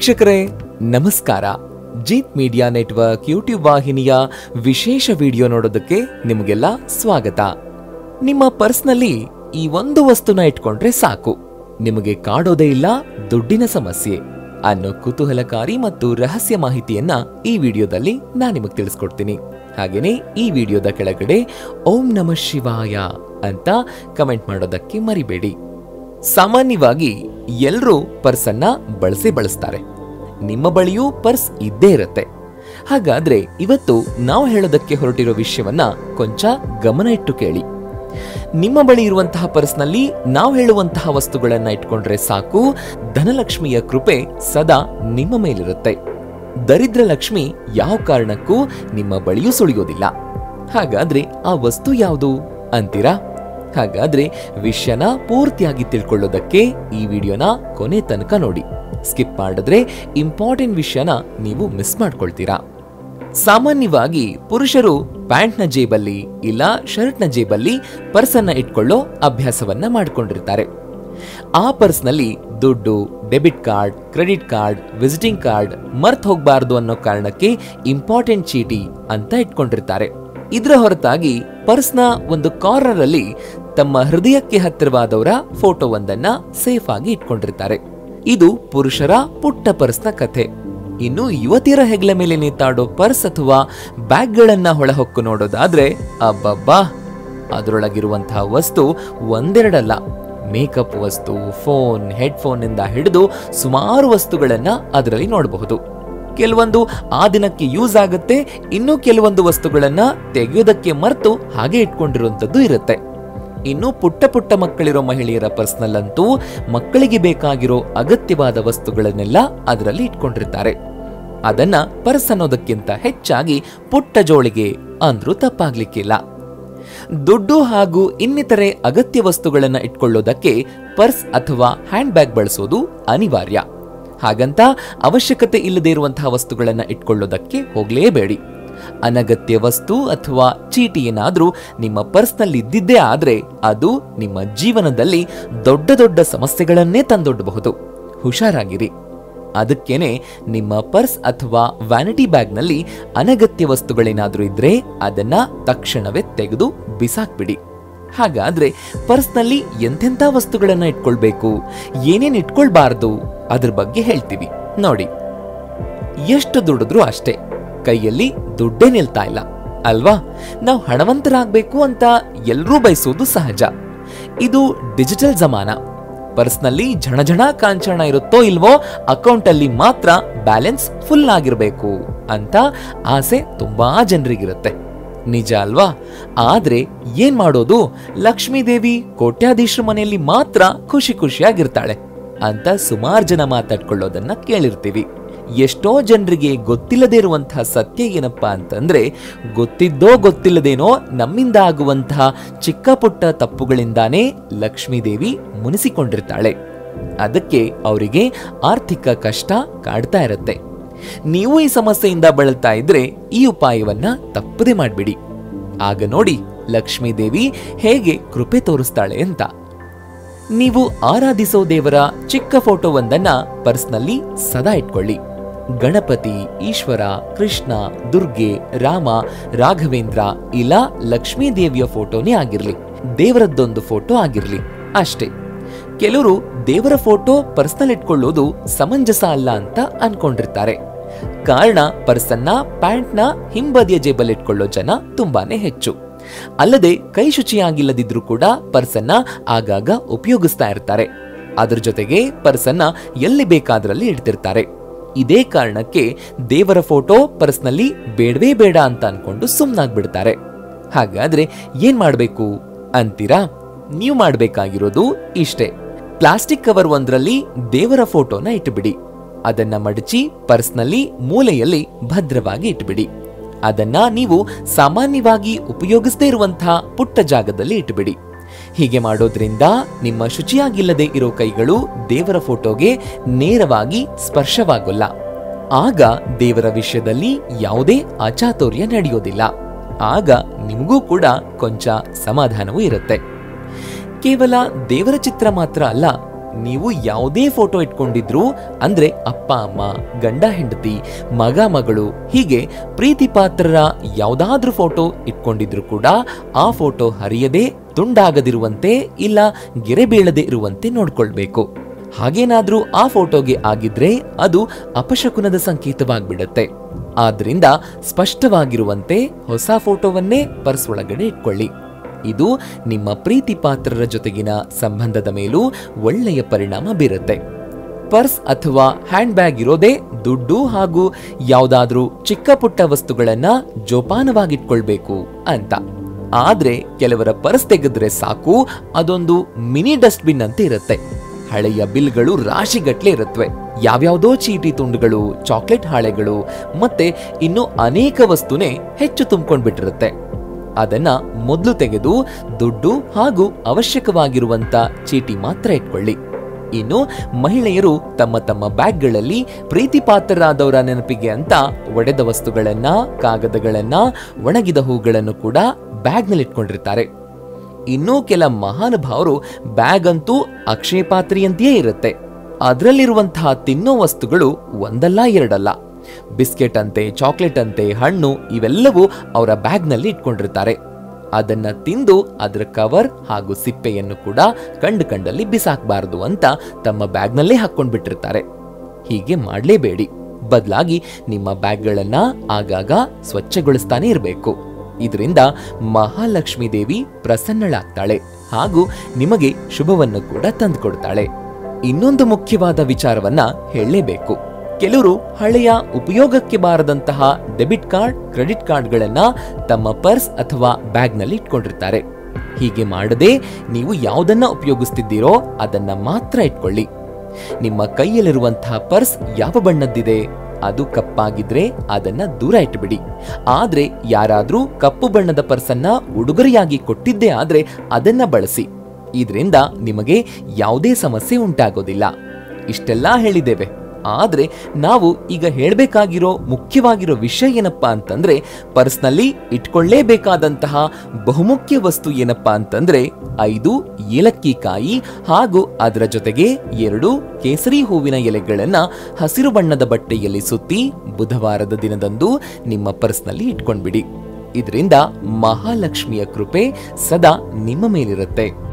ವೀಕ್ಷಕರೇ ನಮಸ್ಕಾರ Jeet media network YouTube ವಾಹಿನಿಯ ವಿಶೇಷ ವಿಡಿಯೋ ನೋಡೋದಕ್ಕೆ ನಿಮಗೆಲ್ಲ ಸ್ವಾಗತ ನಿಮ್ಮ ಪರ್ಸ್ನಲ್ಲಿ ಈ ಒಂದು ವಸ್ತುನ ಇಟ್ಕೊಂಡ್ರೆ ಸಾಕು ನಿಮಗೆ ಕಾಡೋದೇ ಇಲ್ಲ ದುಡ್ಡಿನ ಸಮಸ್ಯೆ ಅನ್ನೋ ಕುತೂಹಲಕಾರಿ ಮತ್ತು ರಹಸ್ಯ ಮಾಹಿತಿಯನ್ನ ಈ ವಿಡಿಯೋದಲ್ಲಿ ನಾನು ನಿಮಗೆ ತಿಳಿಸ್ಕೊಡ್ತೀನಿ ಹಾಗೇನೇ ಈ ವಿಡಿಯೋದ ಕೆಳಗಡೆ ಓಂ ನಮ ಶಿವಾಯ ಅಂತ ಕಮೆಂಟ್ ಮಾಡೋದಕ್ಕೆ ಮರಿಬೇಡಿ ಸಾಮಾನ್ಯವಾಗಿ ಎಲ್ಲರೂ ಪರ್ಸನ್ನ ಬಳಸೇ ಬಳಸ್ತಾರೆ ನಿಮ್ಮ ಬಳಿಯೂ ಪರ್ಸ್ ಇದ್ದೇ ಇರುತ್ತೆ ಹಾಗಾದ್ರೆ ಇವತ್ತು ನಾವು ಹೇಳೋದಕ್ಕೆ ಹೊರಟಿರೋ ವಿಷಯವನ್ನ ಕೊಂಚ ಗಮನ ಇಟ್ಟು ಕೇಳಿ ನಿಮ್ಮ ಬಳಿ ಇರುವಂತಹ ಪರ್ಸ್ನಲ್ಲಿ ನಾವು ಹೇಳುವಂತಹ ವಸ್ತುಗಳನ್ನ ಇಟ್ಕೊಂಡ್ರೆ ಸಾಕು ಧನಲಕ್ಷ್ಮಿಯ ಕೃಪೆ ಸದಾ ನಿಮ್ಮ ಮೇಲಿರುತ್ತೆ ದರಿದ್ರ ಲಕ್ಷ್ಮಿ ಯಾವ ಕಾರಣಕ್ಕೂ ನಿಮ್ಮ ಬಳಿಯೂ ಸುಳಿಯೋದಿಲ್ಲ ಹಾಗಾದ್ರೆ ಆ ವಸ್ತು ಯಾವುದು ಅಂತೀರಾ ಹಾಗಾದ್ರೆ ವಿಷಯನ ಪೂರ್ತಿಯಾಗಿ ತಿಳ್ಕೊಳ್ಳೋದಕ್ಕೆ ಈ ವಿಡಿಯೋನ ಕೊನೆ ತನಕ ನೋಡಿ ಸ್ಕಿಪ್ ಮಾಡಿದ್ರೆ ಇಂಪಾರ್ಟೆಂಟ್ ವಿಷಯನ ನೀವು ಮಿಸ್ ಮಾಡ್ಕೊಳ್ತೀರಾ ಸಾಮಾನ್ಯವಾಗಿ ಪುರುಷರು ಪ್ಯಾಂಟ್ನ ಜೇಬಲ್ಲಿ ಇಲ್ಲ ಶರ್ಟ್ನ ಜೇಬಲ್ಲಿ ಪರ್ಸನ್ನ ಇಟ್ಕೊಳ್ಳೋ ಅಭ್ಯಾಸವನ್ನ ಮಾಡ್ಕೊಂಡಿರ್ತಾರೆ ಆ ಪರ್ಸ್ನಲ್ಲಿ ದುಡ್ಡು debit card credit card visiting card ಮರ್ತ್ ಹೋಗ್ಬಾರ್ದು ಅನ್ನೋ ಕಾರಣಕ್ಕೆ ಇಂಪಾರ್ಟೆಂಟ್ ಚೀಟಿ ಅಂತ ಇಟ್ಕೊಂಡಿರ್ತಾರೆ ಇದರ ಹೊರತಾಗಿ ಪರ್ಸ್ನ ಒಂದು ಕಾರ್ನರ್ ಅಲ್ಲಿ ತಮ್ಮ ಹೃದಯಕ್ಕೆ ಹತ್ತಿರವಾದವರ ಫೋಟೋವೊಂದನ್ನ ಸೇಫ್ ಆಗಿ ಇಟ್ಕೊಂಡಿರ್ತಾರೆ ಇದು ಪುರುಷರ ಪುಟ್ಟ ಪರ್ಸ್ನ ಕಥೆ ಇನ್ನು ಯುವತಿಯರ ಹೆಗಲ ಮೇಲೆ ನೇತಾಡೋ ಪರ್ಸ್ ಅಥವಾ ಬ್ಯಾಗ್ಗಳನ್ನ ಹೊಳಹೊಕ್ಕು ನೋಡೋದಾದ್ರೆ ಅಬ್ಬಬ್ಬಾ ಅದರೊಳಗಿರುವಂತಹ ವಸ್ತು ಒಂದೆರಡಲ್ಲ ಮೇಕಪ್ ವಸ್ತು ಫೋನ್ ಹೆಡ್ಫೋನ್ ಇಂದ ಹಿಡಿದು ಸುಮಾರು ವಸ್ತುಗಳನ್ನ ಅದರಲ್ಲಿ ನೋಡಬಹುದು ಕೆಲವೊಂದು ಆ ದಿನಕ್ಕೆ ಯೂಸ್ ಆಗುತ್ತೆ ಇನ್ನು ಕೆಲವೊಂದು ವಸ್ತುಗಳನ್ನ ತೆಗೆಯೋದಕ್ಕೆ ಮರೆತು ಹಾಗೆ ಇಟ್ಕೊಂಡಿರುವಂತದ್ದು ಇರುತ್ತೆ ಇನ್ನು ಪುಟ್ಟ ಪುಟ್ಟ ಮಕ್ಕಳಿರೋ ಮಹಿಳೆಯರ ಪರ್ಸ್ನಲ್ ಅಂತೂ ಮಕ್ಕಳಿಗೆ ಬೇಕಾಗಿರೋ ಅಗತ್ಯವಾದ ವಸ್ತುಗಳನ್ನೆಲ್ಲ ಅದರಲ್ಲಿ ಇಟ್ಕೊಂಡಿರ್ತಾರೆ ಅದನ್ನ ಪರ್ಸ್ ಅನ್ನೋದಕ್ಕಿಂತ ಹೆಚ್ಚಾಗಿ ಪುಟ್ಟ ಜೋಳಿಗೆ ಅಂದ್ರೂ ತಪ್ಪಾಗ್ಲಿಕ್ಕಿಲ್ಲ ದುಡ್ಡು ಹಾಗೂ ಇನ್ನಿತರೆ ಅಗತ್ಯ ವಸ್ತುಗಳನ್ನ ಇಟ್ಕೊಳ್ಳೋದಕ್ಕೆ ಪರ್ಸ್ ಅಥವಾ ಹ್ಯಾಂಡ್ ಬ್ಯಾಗ್ ಬಳಸೋದು ಅನಿವಾರ್ಯ ಹಾಗಂತ ಅವಶ್ಯಕತೆ ಇಲ್ಲದೆ ಇರುವಂತಹ ವಸ್ತುಗಳನ್ನ ಇಟ್ಕೊಳ್ಳೋದಕ್ಕೆ ಹೋಗ್ಲೇಬೇಡಿ ಅನಗತ್ಯ ವಸ್ತು ಅಥವಾ ಚೀಟಿ ಏನಾದ್ರೂ ನಿಮ್ಮ ಪರ್ಸ್ನಲ್ಲಿ ಇದ್ದಿದ್ದೇ ಆದ್ರೆ ಅದು ನಿಮ್ಮ ಜೀವನದಲ್ಲಿ ದೊಡ್ಡ ದೊಡ್ಡ ಸಮಸ್ಯೆಗಳನ್ನೇ ತಂದೊಡ್ಡಬಹುದು ಹುಷಾರಾಗಿರಿ ಅದಕ್ಕೇನೆ ನಿಮ್ಮ ಪರ್ಸ್ ಅಥವಾ ವ್ಯಾನಿಟಿ ಬ್ಯಾಗ್ನಲ್ಲಿ ಅನಗತ್ಯ ವಸ್ತುಗಳೇನಾದ್ರೂ ಇದ್ರೆ ಅದನ್ನ ತಕ್ಷಣವೇ ತೆಗೆದು ಬಿಸಾಕ್ಬಿಡಿ ಹಾಗಾದ್ರೆ ಪರ್ಸ್ನಲ್ಲಿ ಎಂತೆಂಥ ವಸ್ತುಗಳನ್ನ ಇಟ್ಕೊಳ್ಬೇಕು ಏನೇನ್ ಇಟ್ಕೊಳ್ಬಾರ್ದು ಅದ್ರ ಬಗ್ಗೆ ಹೇಳ್ತೀವಿ ನೋಡಿ ಎಷ್ಟು ದುಡಿದ್ರೂ ಅಷ್ಟೇ ಕೈಯಲ್ಲಿ ದುಡ್ಡೇ ನಿಲ್ತಾ ಇಲ್ಲ ಅಲ್ವಾ ನಾವು ಹಣವಂತರಾಗಬೇಕು ಅಂತ ಎಲ್ಲರೂ ಬಯಸೋದು ಸಹಜ ಇದು ಡಿಜಿಟಲ್ ಜಮಾನ ಪರ್ಸ್ನಲ್ಲಿ ಝಣಝಣ ಕಾಂಚಣ ಇರುತ್ತೋ ಇಲ್ವೋ ಅಕೌಂಟಲ್ಲಿ ಮಾತ್ರ ಬ್ಯಾಲೆನ್ಸ್ ಫುಲ್ ಆಗಿರಬೇಕು ಅಂತ ಆಸೆ ತುಂಬಾ ಜನರಿಗಿರುತ್ತೆ ನಿಜ ಅಲ್ವಾ ಆದ್ರೆ ಏನ್ ಮಾಡೋದು ಲಕ್ಷ್ಮೀ ದೇವಿ ಕೋಟ್ಯಾಧೀಶರ ಮನೆಯಲ್ಲಿ ಮಾತ್ರ ಖುಷಿ ಖುಷಿಯಾಗಿರ್ತಾಳೆ ಅಂತ ಸುಮಾರು ಜನ ಮಾತಾಡ್ಕೊಳ್ಳೋದನ್ನ ಕೇಳಿರ್ತೀವಿ ಎಷ್ಟೋ ಜನರಿಗೆ ಗೊತ್ತಿಲ್ಲದೆ ಇರುವಂತಹ ಸತ್ಯ ಏನಪ್ಪಾ ಅಂತಂದ್ರೆ ಗೊತ್ತಿದ್ದೋ ಗೊತ್ತಿಲ್ಲದೇನೋ ನಮ್ಮಿಂದ ಆಗುವಂತಹ ಚಿಕ್ಕ ಪುಟ್ಟ ತಪ್ಪುಗಳಿಂದಾನೇ ಲಕ್ಷ್ಮೀದೇವಿ ಮುನಿಸಿಕೊಂಡಿರ್ತಾಳೆ ಅದಕ್ಕೆ ಅವರಿಗೆ ಆರ್ಥಿಕ ಕಷ್ಟ ಕಾಡ್ತಾ ಇರುತ್ತೆ ನೀವು ಈ ಸಮಸ್ಯೆಯಿಂದ ಬಳಲ್ತಾ ಇದ್ರೆ ಈ ಉಪಾಯವನ್ನ ತಪ್ಪದೆ ಮಾಡ್ಬಿಡಿ ಆಗ ನೋಡಿ ಲಕ್ಷ್ಮೀದೇವಿ ಹೇಗೆ ಕೃಪೆ ತೋರಿಸ್ತಾಳೆ ಅಂತ ನೀವು ಆರಾಧಿಸೋ ದೇವರ ಚಿಕ್ಕ ಫೋಟೋವೊಂದನ್ನ ಪರ್ಸ್ನಲ್ಲಿ ಸದಾ ಇಟ್ಕೊಳ್ಳಿ ಗಣಪತಿ ಈಶ್ವರ ಕೃಷ್ಣ ದುರ್ಗೆ ರಾಮ ರಾಘವೇಂದ್ರ ಇಲ್ಲ ಲಕ್ಷ್ಮೀ ದೇವಿಯ ಫೋಟೋನೇ ಆಗಿರ್ಲಿ ದೇವರದ್ದೊಂದು ಫೋಟೋ ಆಗಿರ್ಲಿ ಅಷ್ಟೇ ಕೆಲವರು ದೇವರ ಫೋಟೋ ಪರ್ಸ್ನಲ್ ಇಟ್ಕೊಳ್ಳೋದು ಸಮಂಜಸ ಅಲ್ಲ ಅಂತ ಅನ್ಕೊಂಡಿರ್ತಾರೆ ಕಾರಣ ಪರ್ಸನ್ನ ಪ್ಯಾಂಟ್ನ ಹಿಂಬದಿಯ ಜೇಬಲ್ ಇಟ್ಕೊಳ್ಳೋ ಜನ ತುಂಬಾನೇ ಹೆಚ್ಚು ಅಲ್ಲದೆ ಕೈ ಶುಚಿಯಾಗಿಲ್ಲದಿದ್ರೂ ಕೂಡ ಪರ್ಸನ್ನ ಆಗಾಗ ಉಪಯೋಗಿಸ್ತಾ ಇರ್ತಾರೆ ಅದ್ರ ಜೊತೆಗೆ ಪರ್ಸನ್ನ ಎಲ್ಲಿ ಬೇಕಾದ್ರಲ್ಲಿ ಇಡ್ತಿರ್ತಾರೆ ಇದೇ ಕಾರಣಕ್ಕೆ ದೇವರ ಫೋಟೋ ಪರ್ಸ್ನಲ್ಲಿ ಬೇಡವೇ ಬೇಡ ಅಂತ ಅನ್ಕೊಂಡು ಸುಮ್ನಾಗ್ಬಿಡ್ತಾರೆ ಹಾಗಾದ್ರೆ ಏನ್ ಮಾಡ್ಬೇಕು ಅಂತೀರಾ ನೀವು ಮಾಡ್ಬೇಕಾಗಿರೋದು ಇಷ್ಟೇ ಪ್ಲಾಸ್ಟಿಕ್ ಕವರ್ ಒಂದ್ರಲ್ಲಿ ದೇವರ ಫೋಟೋನ ಇಟ್ಬಿಡಿ ಅದನ್ನ ಮಡಚಿ ಪರ್ಸ್ನಲ್ಲಿ ಮೂಲೆಯಲ್ಲಿ ಭದ್ರವಾಗಿ ಇಟ್ಬಿಡಿ ಅದನ್ನ ನೀವು ಸಾಮಾನ್ಯವಾಗಿ ಉಪಯೋಗಿಸದೇ ಇರುವಂತಹ ಪುಟ್ಟ ಜಾಗದಲ್ಲಿ ಇಟ್ಬಿಡಿ ಹೀಗೆ ಮಾಡೋದ್ರಿಂದ ನಿಮ್ಮ ಶುಚಿಯಾಗಿಲ್ಲದೆ ಇರೋ ಕೈಗಳು ದೇವರ ಫೋಟೋಗೆ ನೇರವಾಗಿ ಸ್ಪರ್ಶವಾಗೋಲ್ಲ ಆಗ ದೇವರ ವಿಷಯದಲ್ಲಿ ಯಾವುದೇ ಅಚಾತುರ್ಯ ನಡೆಯೋದಿಲ್ಲ ಆಗ ನಿಮಗೂ ಕೂಡ ಕೊಂಚ ಸಮಾಧಾನವೂ ಇರುತ್ತೆ ಕೇವಲ ದೇವರ ಚಿತ್ರ ಮಾತ್ರ ಅಲ್ಲ ನೀವು ಯಾವುದೇ ಫೋಟೋ ಇಟ್ಕೊಂಡಿದ್ರು ಅಂದ್ರೆ ಅಪ್ಪ ಅಮ್ಮ ಗಂಡ ಹೆಂಡತಿ ಮಗ ಮಗಳು ಹೀಗೆ ಪ್ರೀತಿ ಪಾತ್ರರ ಯಾವುದಾದ್ರೂ ಫೋಟೋ ಇಟ್ಕೊಂಡಿದ್ರು ಕೂಡ ಆ ಫೋಟೋ ಹರಿಯದೆ ತುಂಡಾಗದಿರುವಂತೆ ಇಲ್ಲ ಗೆರೆ ಬೀಳದೆ ಇರುವಂತೆ ನೋಡ್ಕೊಳ್ಬೇಕು ಹಾಗೇನಾದ್ರೂ ಆ ಫೋಟೋಗೆ ಆಗಿದ್ರೆ ಅದು ಅಪಶಕುನದ ಸಂಕೇತವಾಗ್ಬಿಡತ್ತೆ ಆದ್ರಿಂದ ಸ್ಪಷ್ಟವಾಗಿರುವಂತೆ ಹೊಸ ಫೋಟೋವನ್ನೇ ಪರ್ಸ್ ಒಳಗಡೆ ಇಟ್ಕೊಳ್ಳಿ ಇದು ನಿಮ್ಮ ಪ್ರೀತಿ ಪಾತ್ರರ ಜೊತೆಗಿನ ಸಂಬಂಧದ ಮೇಲೂ ಒಳ್ಳೆಯ ಪರಿಣಾಮ ಬೀರುತ್ತೆ ಪರ್ಸ್ ಅಥವಾ ಹ್ಯಾಂಡ್ ಬ್ಯಾಗ್ ಇರೋದೇ ದುಡ್ಡು ಹಾಗೂ ಯಾವುದಾದ್ರೂ ಚಿಕ್ಕ ಪುಟ್ಟ ವಸ್ತುಗಳನ್ನ ಜೋಪಾನವಾಗಿಟ್ಕೊಳ್ಬೇಕು ಅಂತ ಆದ್ರೆ ಕೆಲವರ ಪರ್ಸ್ ತೆಗೆದ್ರೆ ಸಾಕು ಅದೊಂದು ಮಿನಿ ಡಸ್ಟ್ಬಿನ್ ಅಂತ ಇರುತ್ತೆ ಹಳೆಯ ಬಿಲ್ಗಳು ರಾಶಿಗಟ್ಲೆ ಇರುತ್ತವೆ ಯಾವ್ಯಾವುದೋ ಚೀಟಿ ತುಂಡುಗಳು ಚಾಕ್ಲೇಟ್ ಹಾಳೆಗಳು ಮತ್ತೆ ಇನ್ನು ಅನೇಕ ವಸ್ತುನೇ ಹೆಚ್ಚು ತುಂಬಿಕೊಂಡ್ಬಿಟ್ಟಿರುತ್ತೆ ಅದನ್ನ ಮೊದಲು ತೆಗೆದು ದುಡ್ಡು ಹಾಗೂ ಅವಶ್ಯಕವಾಗಿರುವಂತ ಚೀಟಿ ಮಾತ್ರ ಇಟ್ಕೊಳ್ಳಿ ಇನ್ನು ಮಹಿಳೆಯರು ತಮ್ಮ ತಮ್ಮ ಬ್ಯಾಗ್ಗಳಲ್ಲಿ ಪ್ರೀತಿ ಪಾತ್ರರಾದವರ ನೆನಪಿಗೆ ಅಂತ ಒಡೆದ ವಸ್ತುಗಳನ್ನ ಕಾಗದಗಳನ್ನ ಒಣಗಿದ ಹೂಗಳನ್ನು ಕೂಡ ಬ್ಯಾಗ್ನಲ್ಲಿ ಇಟ್ಕೊಂಡಿರ್ತಾರೆ ಇನ್ನೂ ಕೆಲ ಮಹಾನುಭಾವರು ಬ್ಯಾಗ್ ಅಂತೂ ಅಕ್ಷಯ ಪಾತ್ರೆಯಂತೆಯೇ ಇರುತ್ತೆ ಅದರಲ್ಲಿರುವಂತಹ ತಿನ್ನೋ ವಸ್ತುಗಳು ಒಂದಲ್ಲ ಎರಡಲ್ಲ ಬಿಸ್ಕೆಟ್ ಅಂತೆ ಚಾಕ್ಲೇಟ್ ಅಂತೆ ಹಣ್ಣು ಇವೆಲ್ಲವೂ ಅವರ ಬ್ಯಾಗ್ನಲ್ಲಿ ಇಟ್ಕೊಂಡಿರ್ತಾರೆ ಅದನ್ನ ತಿಂದು ಅದರ ಕವರ್ ಹಾಗೂ ಸಿಪ್ಪೆಯನ್ನು ಕೂಡ ಕಂಡು ಕಂಡಲ್ಲಿ ಬಿಸಾಕಬಾರದು ಅಂತ ತಮ್ಮ ಬ್ಯಾಗ್ನಲ್ಲೇ ಹಾಕೊಂಡ್ಬಿಟ್ಟಿರ್ತಾರೆ ಹೀಗೆ ಮಾಡಲೇಬೇಡಿ ಬದಲಾಗಿ ನಿಮ್ಮ ಬ್ಯಾಗ್ಗಳನ್ನ ಆಗಾಗ ಸ್ವಚ್ಛಗೊಳಿಸ್ತಾನೆ ಇರಬೇಕು ಇದರಿಂದ ಮಹಾಲಕ್ಷ್ಮೀ ದೇವಿ ಪ್ರಸನ್ನಳಾಗ್ತಾಳೆ ಹಾಗೂ ನಿಮಗೆ ಶುಭವನ್ನು ಕೂಡ ತಂದುಕೊಡ್ತಾಳೆ ಇನ್ನೊಂದು ಮುಖ್ಯವಾದ ವಿಚಾರವನ್ನ ಹೇಳಲೇಬೇಕು ಕೆಲವರು ಹಳೆಯ ಉಪಯೋಗಕ್ಕೆ ಬಾರದಂತಹ ಡೆಬಿಟ್ ಕಾರ್ಡ್ ಕ್ರೆಡಿಟ್ ಕಾರ್ಡ್ಗಳನ್ನ ತಮ್ಮ ಪರ್ಸ್ ಅಥವಾ ಬ್ಯಾಗ್ನಲ್ಲಿ ಇಟ್ಕೊಂಡಿರ್ತಾರೆ ಹೀಗೆ ಮಾಡದೆ ನೀವು ಯಾವುದನ್ನ ಉಪಯೋಗಿಸ್ತಿದ್ದೀರೋ ಅದನ್ನ ಮಾತ್ರ ಇಟ್ಕೊಳ್ಳಿ ನಿಮ್ಮ ಕೈಯಲ್ಲಿರುವಂತಹ ಪರ್ಸ್ ಯಾವ ಬಣ್ಣದ್ದಿದೆ ಅದು ಕಪ್ಪಾಗಿದ್ರೆ ಅದನ್ನ ದೂರ ಇಟ್ಬಿಡಿ ಆದ್ರೆ ಯಾರಾದ್ರೂ ಕಪ್ಪು ಬಣ್ಣದ ಪರ್ಸನ್ನ ಉಡುಗೊರೆಯಾಗಿ ಕೊಟ್ಟಿದ್ದೇ ಆದ್ರೆ ಅದನ್ನ ಬಳಸಿ ಇದರಿಂದ ನಿಮಗೆ ಯಾವುದೇ ಸಮಸ್ಯೆ ಉಂಟಾಗೋದಿಲ್ಲ ಇಷ್ಟೆಲ್ಲ ಹೇಳಿದ್ದೇವೆ ಆದ್ರೆ ನಾವು ಈಗ ಹೇಳಬೇಕಾಗಿರೋ ಮುಖ್ಯವಾಗಿರೋ ವಿಷಯ ಏನಪ್ಪಾ ಅಂತಂದ್ರೆ ಪರ್ಸ್ನಲ್ಲಿ ಇಟ್ಕೊಳ್ಳೇಬೇಕಾದಂತಹ ಬಹುಮುಖ್ಯ ವಸ್ತು ಏನಪ್ಪಾ ಅಂತಂದ್ರೆ ಐದು ಏಲಕ್ಕಿ ಕಾಯಿ ಹಾಗೂ ಅದರ ಜೊತೆಗೆ ಎರಡು ಕೇಸರಿ ಹೂವಿನ ಎಲೆಗಳನ್ನ ಹಸಿರು ಬಣ್ಣದ ಬಟ್ಟೆಯಲ್ಲಿ ಸುತ್ತಿ ಬುಧವಾರದ ದಿನದಂದು ನಿಮ್ಮ ಪರ್ಸ್ನಲ್ಲಿ ಇಟ್ಕೊಂಡ್ಬಿಡಿ ಇದರಿಂದ ಮಹಾಲಕ್ಷ್ಮಿಯ ಕೃಪೆ ಸದಾ ನಿಮ್ಮ ಮೇಲಿರುತ್ತೆ